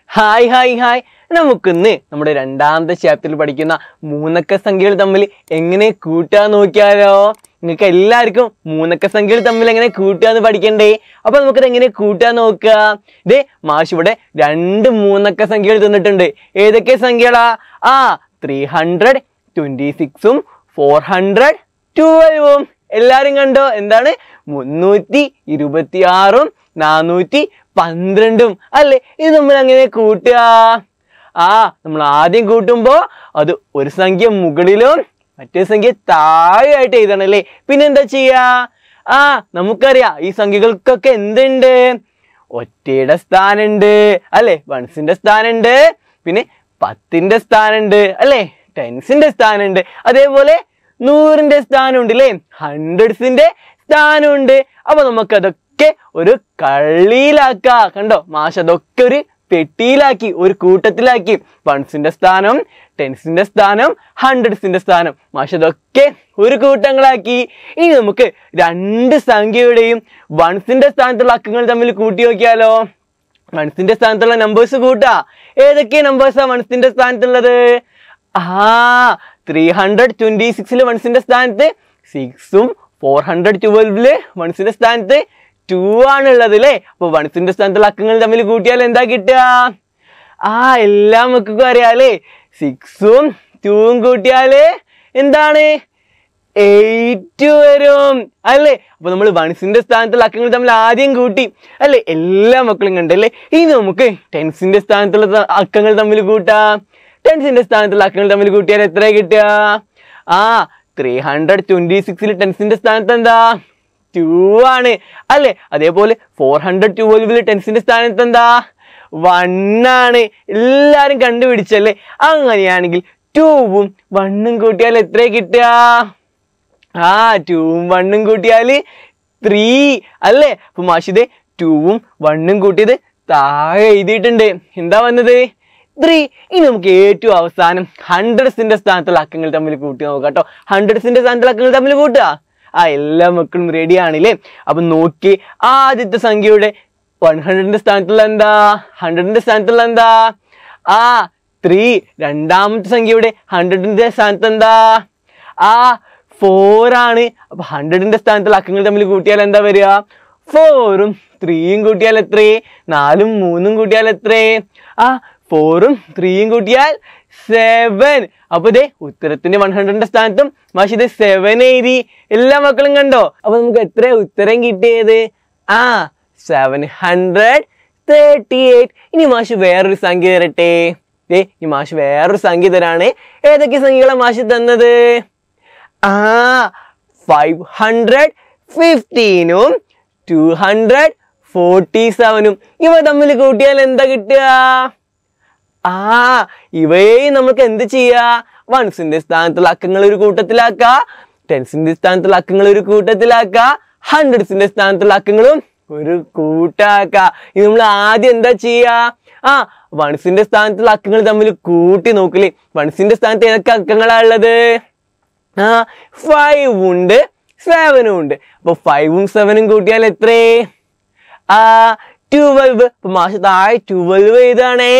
hi hi hi നമുക്കിന്ന് നമ്മുടെ രണ്ടാമത്തെ ചാപ്റ്ററിൽ പഠിക്കുന്ന മൂന്നക്ക സംഖ്യകൾ തമ്മിൽ എങ്ങനെ കൂട്ടാൻ നോക്കിയാലോ നിങ്ങൾക്ക് എല്ലാവർക്കും മൂന്നക്ക സംഖ്യകൾ തമ്മിൽ എങ്ങനെ കൂട്ടാന്ന് പഠിക്കണ്ടേ അപ്പൊ നമുക്കത് എങ്ങനെ കൂട്ടാൻ നോക്കുക ഇതേ മാഷ് ഇവിടെ രണ്ട് മൂന്നക്ക സംഖ്യകൾ തന്നിട്ടുണ്ട് ഏതൊക്കെ സംഖ്യകളാ ആ ത്രീ ഹൺഡ്രഡ് ട്വന്റി സിക്സും ഫോർ ഹൺഡ്രഡ് ട്വൽവും എല്ലാരും കണ്ടോ എന്താണ് മുന്നൂറ്റി ഇരുപത്തി ആറും നാനൂറ്റി പന്ത്രണ്ടും അല്ലേ ഇത് നമ്മൾ അങ്ങനെ കൂട്ടുക ആ നമ്മൾ ആദ്യം കൂട്ടുമ്പോ അത് ഒരു സംഖ്യ മുകളിലും മറ്റേ സംഖ്യ താഴെയായിട്ട് എഴുതണം അല്ലേ പിന്നെന്താ ചെയ്യാ ആ നമുക്കറിയാം ഈ സംഖ്യകൾക്കൊക്കെ എന്തുണ്ട് ഒറ്റയുടെ സ്ഥാനുണ്ട് അല്ലെ വൺസിന്റെ സ്ഥാനുണ്ട് പിന്നെ പത്തിന്റെ സ്ഥാനുണ്ട് അല്ലെ ടെൻസിന്റെ സ്ഥാനുണ്ട് അതേപോലെ നൂറിന്റെ സ്ഥാനമുണ്ട് അല്ലേ ഹൺഡ്രഡ്സിന്റെ സ്ഥാനമുണ്ട് അപ്പൊ നമുക്ക് അതൊക്കെ ഒരു കള്ളിയിലാക്ക കണ്ടോ മാഷ് അതൊക്കെ ഒരു പെട്ടിയിലാക്കി ഒരു കൂട്ടത്തിലാക്കി വൺസിന്റെ സ്ഥാനം ടെൻസിന്റെ സ്ഥാനം ഹൺഡ്രഡ്സിന്റെ സ്ഥാനം മാഷ് അതൊക്കെ ഒരു കൂട്ടങ്ങളാക്കി ഇനി നമുക്ക് രണ്ട് സംഖ്യയുടെയും വൺസിന്റെ സ്ഥാനത്തുള്ള അക്കങ്ങൾ തമ്മിൽ കൂട്ടി നോക്കിയാലോ വൺസിന്റെ സ്ഥാനത്തുള്ള നമ്പേഴ്സ് കൂട്ടാ ഏതൊക്കെ നമ്പേഴ്സാ വൺസിന്റെ സ്ഥാനത്തുള്ളത് ആ ത്രീ ഹൺഡ്രഡ് ട്വന്റി സിക്സില് വൺസിന്റെ സ്ഥാനത്ത് സിക്സും ഫോർ ഹൺഡ്രഡ് ട്വൽവില് വൺസിന്റെ സ്ഥാനത്ത് ടു ആണ് ഉള്ളത് അല്ലേ അപ്പൊ വൺസിന്റെ സ്ഥാനത്തുള്ള അക്കങ്ങൾ തമ്മിൽ കൂട്ടിയാൽ എന്താ കിട്ടുക ആ എല്ലാം മക്കൾക്കും അറിയാം അല്ലേ സിക്സും ടൂവും കൂട്ടിയാല് എന്താണ് എയ്റ്റ് വരും അല്ലേ അപ്പൊ നമ്മൾ വൺസിന്റെ സ്ഥാനത്തുള്ള അക്കങ്ങൾ തമ്മിൽ ആദ്യം കൂട്ടി അല്ലേ എല്ലാ മക്കളും കണ്ടല്ലേ ഇനി നമുക്ക് ടെൻസിന്റെ സ്ഥാനത്തുള്ള ത- അക്കങ്ങൾ തമ്മിൽ കൂട്ടാം ടെൻസിന്റെ സ്ഥാനത്തുള്ള അക്കങ്ങൾ തമ്മിൽ കൂട്ടിയാൽ എത്ര കിട്ടുക ആ ത്രീ ഹൺഡ്രഡ് ട്വന്റി സിക്സിൽ ടെൻസിന്റെ സ്ഥാനത്ത് എന്താ ടു ആണ് അല്ലേ അതേപോലെ ഫോർ ഹൺഡ്രഡ് ട്വൽവിൽ ടെൻസിന്റെ സ്ഥാനത്ത് എന്താ വൺ ആണ് എല്ലാരും കണ്ടുപിടിച്ചല്ലേ അങ്ങനെയാണെങ്കിൽ ടൂവും വണ്ണും കൂട്ടിയാൽ എത്ര കിട്ടുക ആ ടൂവും വണ്ണും കൂട്ടിയാല് ത്രീ അല്ലേ അപ്പൊ മാഷിദെ ടൂവും വണ്ണും കൂട്ടിയത് താഴെ എഴുതിയിട്ടുണ്ട് എന്താ വന്നത് ത്രീ ഇനി നമുക്ക് ഏറ്റവും അവസാനം ഹൺഡ്രഡ്സിന്റെ സ്ഥാനത്തുള്ള അക്കങ്ങൾ തമ്മിൽ കൂട്ടി നോക്കാം കേട്ടോ ഹൺഡ്രഡ്സിന്റെ സ്ഥാനത്തുള്ള അക്കങ്ങൾ തമ്മിൽ കൂട്ടുക ആ എല്ലാ മക്കളും റെഡി ആണില്ലേ അപ്പൊ നോക്കി ആദ്യത്തെ സംഖ്യയുടെ വൺ ഹൺഡ്രഡിന്റെ സ്ഥാനത്തുള്ള എന്താ ഹൺഡ്രഡിന്റെ സ്ഥാനത്തുള്ള എന്താ ആ ത്രീ രണ്ടാമത്തെ സംഖ്യയുടെ ഹൺഡ്രഡിന്റെ സ്ഥാനത്ത് എന്താ ആ ഫോർ ആണ് അപ്പൊ ഹൺഡ്രഡിന്റെ സ്ഥാനത്തുള്ള അക്കങ്ങൾ തമ്മിൽ കൂട്ടിയാൽ എന്താ വരിക ഫോറും ത്രീയും കൂട്ടിയാൽ എത്രേ നാലും മൂന്നും കൂട്ടിയാൽ എത്രേ ആ ഫോറും ത്രീയും കൂട്ടിയാൽ സെവൻ അപ്പൊ ഇതേ ഉത്തരത്തിന്റെ വൺ ഹൺഡ്രഡിന്റെ സ്ഥാനത്തും മാഷി ഇത് സെവൻ എഴുതി എല്ലാ മക്കളും കണ്ടോ അപ്പൊ നമുക്ക് എത്ര ഉത്തരം കിട്ടിയത് ആ സെവൻ ഹൺഡ്രഡ് തേർട്ടി എയ്റ്റ് ഇനി മാഷ് വേറൊരു സംഖ്യ തരട്ടെ ദേ ഈ മാഷ് വേറൊരു സംഖ്യ തരാണ് ഏതൊക്കെ സംഖ്യകളാണ് മാഷ് തന്നത് ആ ഫൈവ് ഹൺഡ്രഡ് ഫിഫ്റ്റീനും ടു ഹൺഡ്രഡ് ഫോർട്ടി സെവനും ഇവ തമ്മിൽ കൂട്ടിയാൽ എന്താ കിട്ടുക ആ ഇവയെ നമുക്ക് എന്ത് ചെയ്യാ വൺസിന്റെ സ്ഥാനത്തുള്ള അക്കങ്ങൾ ഒരു കൂട്ടത്തിലാക്ക ടെൻസിന്റെ സ്ഥാനത്തുള്ള അക്കങ്ങൾ ഒരു കൂട്ടത്തിലാക്ക ഹൺഡ്രഡ്സിന്റെ സ്ഥാനത്തുള്ള അക്കങ്ങളും ഒരു കൂട്ടാക്ക ഇത് നമ്മൾ ആദ്യം എന്താ ചെയ്യാ ആ വൺസിന്റെ സ്ഥാനത്തുള്ള അക്കങ്ങൾ തമ്മിൽ കൂട്ടി നോക്കില്ലേ വൺസിന്റെ സ്ഥാനത്ത് ഏതൊക്കെ അക്കങ്ങളാ ഉള്ളത് ആ ഫൈവ് ഉണ്ട് സെവനും ഉണ്ട് അപ്പൊ ഫൈവും സെവനും കൂട്ടിയാൽ എത്രേ ആ ട്വൽവ് അപ്പൊ മാഷ് താഴെ ട്വൽവ് എഴുതാണേ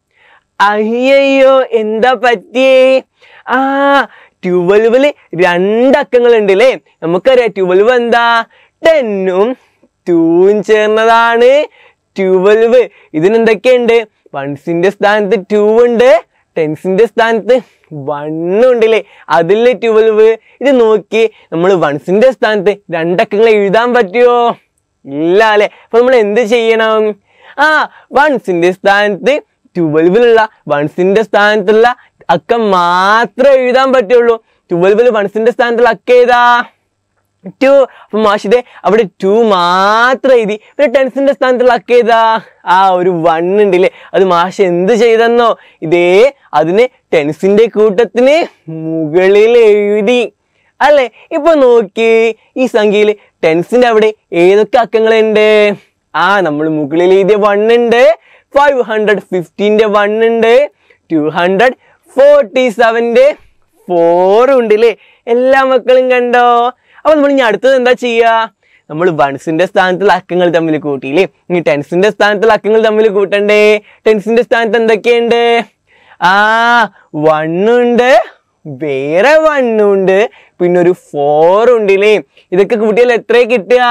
അയ്യയ്യോ എന്താ പറ്റിയേ ആ ട്വൽവില് രണ്ടക്കങ്ങൾ ഉണ്ട് അല്ലേ നമുക്കറിയാം ട്വൽവ് എന്താ ടെന്നും ടൂവും ചേർന്നതാണ് ട്വൽവ് ഇതിനെന്തൊക്കെയുണ്ട് വൺസിന്റെ സ്ഥാനത്ത് ടൂ ഉണ്ട് ടെൻസിന്റെ സ്ഥാനത്ത് വണ്ണും ഉണ്ടല്ലേ അതിലെ ട്വൽവ് ഇത് നോക്കി നമ്മൾ വൺസിന്റെ സ്ഥാനത്ത് രണ്ടക്കങ്ങൾ എഴുതാൻ പറ്റുമോ ഇല്ല അല്ലെ അപ്പൊ നമ്മൾ എന്ത് ചെയ്യണം ആ വൺസിന്റെ സ്ഥാനത്ത് ട്വൽവിലുള്ള വൺസിന്റെ സ്ഥാനത്തുള്ള അക്കം മാത്രമേ എഴുതാൻ പറ്റുള്ളൂ ട്വൽവിൽ വൺസിന്റെ സ്ഥാനത്തുള്ള അക്ക ഏതാ ടു അപ്പൊ മാഷിതെ അവിടെ ടു മാത്രം എഴുതി പിന്നെ ടെൻസിന്റെ സ്ഥാനത്തുള്ള അക്ക ഏതാ ആ ഒരു വൺ ഉണ്ടല്ലേ അത് മാഷ് എന്ത് ചെയ്തെന്നോ ഇതേ അതിന് ടെൻസിന്റെ കൂട്ടത്തിന് മുകളിൽ എഴുതി അല്ലെ ഇപ്പൊ നോക്കി ഈ സംഖ്യയിൽ ടെൻസിന്റെ അവിടെ ഏതൊക്കെ അക്കങ്ങളുണ്ട് ആ നമ്മൾ മുകളിൽ എഴുതിയ വൺ ഉണ്ട് ഫൈവ് ഹൺഡ്രഡ് ഫിഫ്റ്റീന്റെ വൺ ഉണ്ട് ടു ഹൺഡ്രഡ് ഫോർട്ടി സെവന്റെ ഫോറും ഉണ്ട് അല്ലേ എല്ലാ മക്കളും കണ്ടോ അപ്പൊ നമ്മൾ ഇനി അടുത്തത് എന്താ ചെയ്യാ നമ്മൾ വൺസിന്റെ സ്ഥാനത്തുള്ള അക്കങ്ങൾ തമ്മിൽ കൂട്ടിയില്ലേ ഇനി ടെൻസിന്റെ സ്ഥാനത്തുള്ള അക്കങ്ങൾ തമ്മിൽ കൂട്ടണ്ടേ ടെൻസിന്റെ സ്ഥാനത്ത് എന്തൊക്കെയുണ്ട് ആ വണ്ണുണ്ട് വേറെ വണ്ണുണ്ട് പിന്നെ ഒരു ഫോർ ഉണ്ടല്ലേ ഇതൊക്കെ കൂട്ടിയാൽ എത്ര കിട്ടുക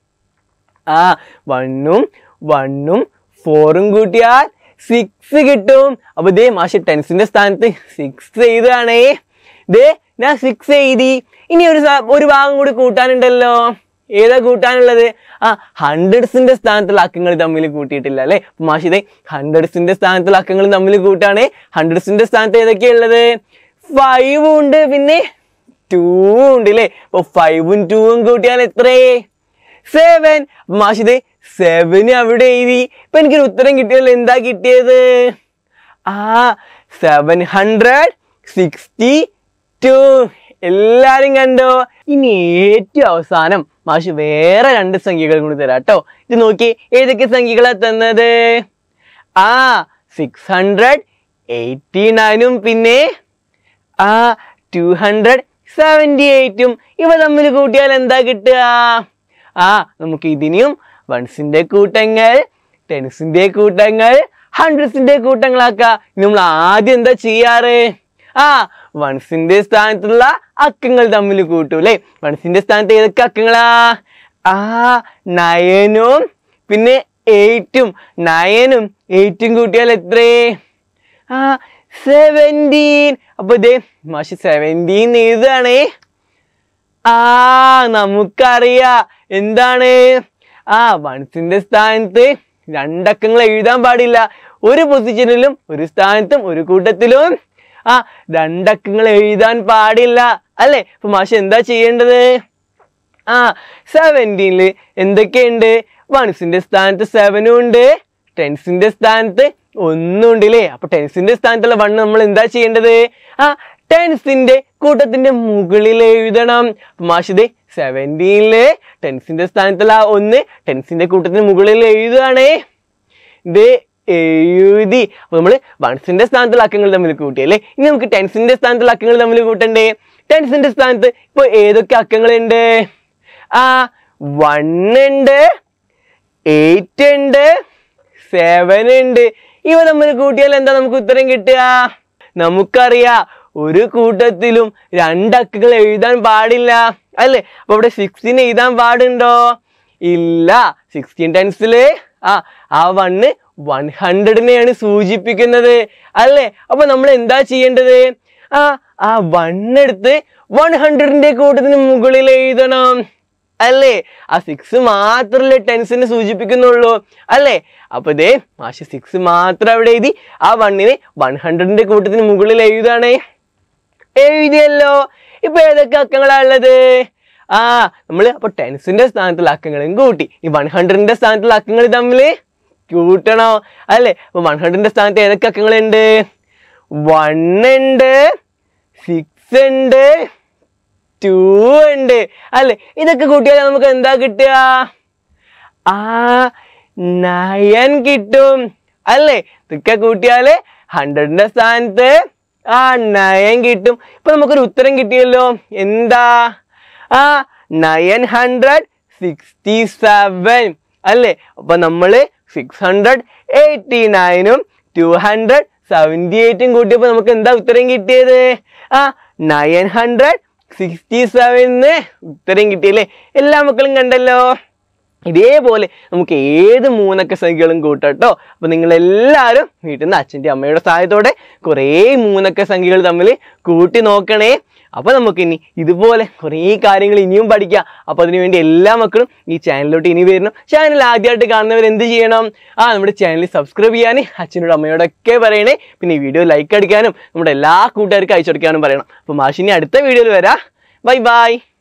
ആ വണ്ണും വണ്ണും ഫോറും കൂട്ടിയാൽ സിക്സ് കിട്ടും അപ്പൊ ദേ മാഷ് ടെൻസിന്റെ സ്ഥാനത്ത് സിക്സ് എഴുതുകയാണേ ദേ ഞാൻ സിക്സ് എഴുതി ഇനി ഒരു സ- ഒരു ഭാഗം കൂടി കൂട്ടാനുണ്ടല്ലോ ഏതാ കൂട്ടാനുള്ളത് ആ ഹൺഡ്രഡ്സിന്റെ സ്ഥാനത്തുള്ള അക്കങ്ങൾ തമ്മിൽ കൂട്ടിയിട്ടില്ല അല്ലെ മാഷ് ഇതേ ഹൺഡ്രഡ്സിന്റെ സ്ഥാനത്തുള്ള അക്കങ്ങൾ തമ്മിൽ കൂട്ടാണ് ഹൺഡ്രഡ്സിന്റെ സ്ഥാനത്ത് ഏതൊക്കെയാ ഉള്ളത് ഫൈവ് ഉണ്ട് പിന്നെ ടൂ ഉണ്ട് അല്ലേ അപ്പൊ ഫൈവും ടൂവും കൂട്ടിയാൽ എത്രേ സെവൻ മാഷിത് സെവന് അവിടെ എഴുതി ഇപ്പൊ എനിക്കൊരു ഉത്തരം കിട്ടിയല്ലോ എന്താ കിട്ടിയത് ആ സെവൻ ഹൺഡ്രഡ് സിക്സ്റ്റി ടു എല്ലാരും കണ്ടോ ഇനി ഏറ്റവും അവസാനം മാഷ് വേറെ രണ്ട് സംഖ്യകൾ കൂടി തരാം കേട്ടോ ഇത് നോക്കി ഏതൊക്കെ സംഖ്യകളാ തന്നത് ആ സിക്സ് ഹൺഡ്രഡ് എയ്റ്റി നയനും പിന്നെ ആ ടു ഹൺഡ്രഡ് സെവൻറ്റി എയ്റ്റും ഇവ തമ്മിൽ കൂട്ടിയാൽ എന്താ കിട്ടുക ആ നമുക്ക് ഇതിനെയും വൺസിന്റെ കൂട്ടങ്ങൾ ടെൻസിന്റെ കൂട്ടങ്ങൾ ഹൺഡ്രഡ്സിന്റെ കൂട്ടങ്ങളാക്കാം ഇനി നമ്മൾ ആദ്യം എന്താ ചെയ്യാറ് ആ വൺസിന്റെ സ്ഥാനത്തുള്ള അക്കങ്ങൾ തമ്മിൽ കൂട്ടും അല്ലേ വൺസിന്റെ സ്ഥാനത്ത് ഏതൊക്കെ അക്കങ്ങളാ ആ നയനും പിന്നെ എയ്റ്റും നയനും എയ്റ്റും കൂട്ടിയാൽ എത്രേ ആ സെവൻറ്റീൻ അപ്പൊ ഇതേ മാഷി സെവൻറ്റീൻ എഴുതുകയാണേ ആ നമുക്കറിയാ എന്താണ് ആ വൺസിന്റെ സ്ഥാനത്ത് രണ്ടക്കങ്ങൾ എഴുതാൻ പാടില്ല ഒരു പൊസിഷനിലും ഒരു സ്ഥാനത്തും ഒരു കൂട്ടത്തിലും ആ രണ്ടക്കങ്ങൾ എഴുതാൻ പാടില്ല അല്ലേ അപ്പൊ മാഷ് എന്താ ചെയ്യേണ്ടത് ആ സെവൻറ്റീനില് എന്തൊക്കെയുണ്ട് വൺസിന്റെ സ്ഥാനത്ത് സെവനും ഉണ്ട് ടെൻസിന്റെ സ്ഥാനത്ത് ഒന്നും ഉണ്ട് അല്ലേ അപ്പൊ ടെൻസിന്റെ സ്ഥാനത്തുള്ള വൺ നമ്മൾ എന്താ ചെയ്യേണ്ടത് ആ ടെൻസിന്റെ കൂട്ടത്തിന്റെ മുകളിൽ എഴുതണം അപ്പൊ മാഷിദേ സെവൻറ്റീനില് ടെൻസിന്റെ സ്ഥാനത്തുള്ള ആ ഒന്ന് ടെൻസിന്റെ കൂട്ടത്തിന് മുകളിൽ എഴുതുകയാണേ ഇത് എഴുതി അപ്പൊ നമ്മള് വൺസിന്റെ സ്ഥാനത്തുള്ള അക്കങ്ങൾ തമ്മിൽ കൂട്ടിയല്ലേ ഇനി നമുക്ക് ടെൻസിന്റെ സ്ഥാനത്തുള്ള അക്കങ്ങൾ തമ്മിൽ കൂട്ടണ്ടേ ടെൻസിന്റെ സ്ഥാനത്ത് ഇപ്പൊ ഏതൊക്കെ അക്കങ്ങളുണ്ട് ആ വൺ ഉണ്ട് എയ്റ്റ് ഉണ്ട് സെവൻ ഉണ്ട് ഇവ തമ്മിൽ കൂട്ടിയാൽ എന്താ നമുക്ക് ഉത്തരം കിട്ടുക നമുക്കറിയാം ഒരു കൂട്ടത്തിലും രണ്ടക്കങ്ങൾ എഴുതാൻ പാടില്ല അല്ലേ അപ്പൊ ഇവിടെ സിക്സ്റ്റീൻ എഴുതാൻ പാടുണ്ടോ ഇല്ല സിക്സ്റ്റീൻ ടെൻസില് ആ ആ വണ്ണ് വൺ ഹൺഡ്രഡിനെയാണ് സൂചിപ്പിക്കുന്നത് അല്ലേ അപ്പൊ നമ്മൾ എന്താ ചെയ്യേണ്ടത് ആ ആ വൺ എടുത്ത് വൺ ഹൺഡ്രഡിന്റെ കൂട്ടത്തിന് മുകളിൽ എഴുതണം അല്ലേ ആ സിക്സ് മാത്രല്ലേ ടെൻസിനെ സൂചിപ്പിക്കുന്നുള്ളൂ അല്ലേ അപ്പൊ ഇതേ മാഷ് സിക്സ് മാത്രം അവിടെ എഴുതി ആ വണ്ണിനെ വൺ ഹൺഡ്രഡിന്റെ കൂട്ടത്തിന് മുകളിൽ എഴുതാണേ എഴുതിയല്ലോ ഇപ്പൊ ഏതൊക്കെ അക്കങ്ങളാ ഉള്ളത് ആ നമ്മള് അപ്പൊ ടെൻസിന്റെ സ്ഥാനത്തുള്ള അക്കങ്ങളും കൂട്ടി ഈ വൺ ഹൺഡ്രഡിന്റെ സ്ഥാനത്തുള്ള അക്കങ്ങൾ തമ്മിൽ കൂട്ടണോ അല്ലേ അപ്പൊ വൺ ഹൺഡ്രഡിന്റെ സ്ഥാനത്ത് ഏതൊക്കെ അക്കങ്ങളുണ്ട് വൺ ഉണ്ട് സിക്സ് ഉണ്ട് ടു ഉണ്ട് അല്ലേ ഇതൊക്കെ കൂട്ടിയാൽ നമുക്ക് എന്താ കിട്ടുക ആ നയൻ കിട്ടും അല്ലേ ഇതൊക്കെ കൂട്ടിയാല് ഹൺഡ്രഡിന്റെ സ്ഥാനത്ത് ആ നയൻ കിട്ടും ഇപ്പൊ നമുക്കൊരു ഉത്തരം കിട്ടിയല്ലോ എന്താ ആ നയൻ ഹൺഡ്രഡ് സിക്സ്റ്റി സെവൻ അല്ലേ അപ്പൊ നമ്മള് സിക്സ് ഹൺഡ്രഡ് എയ്റ്റി നയനും ടു ഹൺഡ്രഡ് സെവൻറ്റി എയ്റ്റും കൂട്ടിയപ്പോ നമുക്ക് എന്താ ഉത്തരം കിട്ടിയത് ആ നയൻ ഹൺഡ്രഡ് സിക്സ്റ്റി സെവന് ഉത്തരം കിട്ടിയല്ലേ എല്ലാ മക്കളും കണ്ടല്ലോ ഇതേപോലെ നമുക്ക് ഏത് മൂന്നക്ക സംഖ്യകളും കൂട്ടട്ടോ അപ്പൊ നിങ്ങൾ എല്ലാവരും വീട്ടിൽ നിന്ന് അച്ഛൻ്റെ അമ്മയുടെ സഹായത്തോടെ കുറേ മൂന്നക്ക സംഖ്യകൾ തമ്മിൽ കൂട്ടി നോക്കണേ അപ്പൊ നമുക്കിനി ഇതുപോലെ കുറേ കാര്യങ്ങൾ ഇനിയും പഠിക്കാം അപ്പൊ അതിനുവേണ്ടി എല്ലാ മക്കളും ഈ ചാനലിലോട്ട് ഇനി വരണം ചാനൽ ആദ്യമായിട്ട് കാണുന്നവർ എന്ത് ചെയ്യണം ആ നമ്മുടെ ചാനൽ സബ്സ്ക്രൈബ് ചെയ്യാൻ അച്ഛനോട് അമ്മയോടൊക്കെ പറയണേ പിന്നെ ഈ വീഡിയോ ലൈക്ക് അടിക്കാനും നമ്മുടെ എല്ലാ കൂട്ടുകാർക്കും അയച്ചു കൊടുക്കാനും പറയണം അപ്പൊ മാഷിനി അടുത്ത വീഡിയോയിൽ വരാം ബൈ ബൈ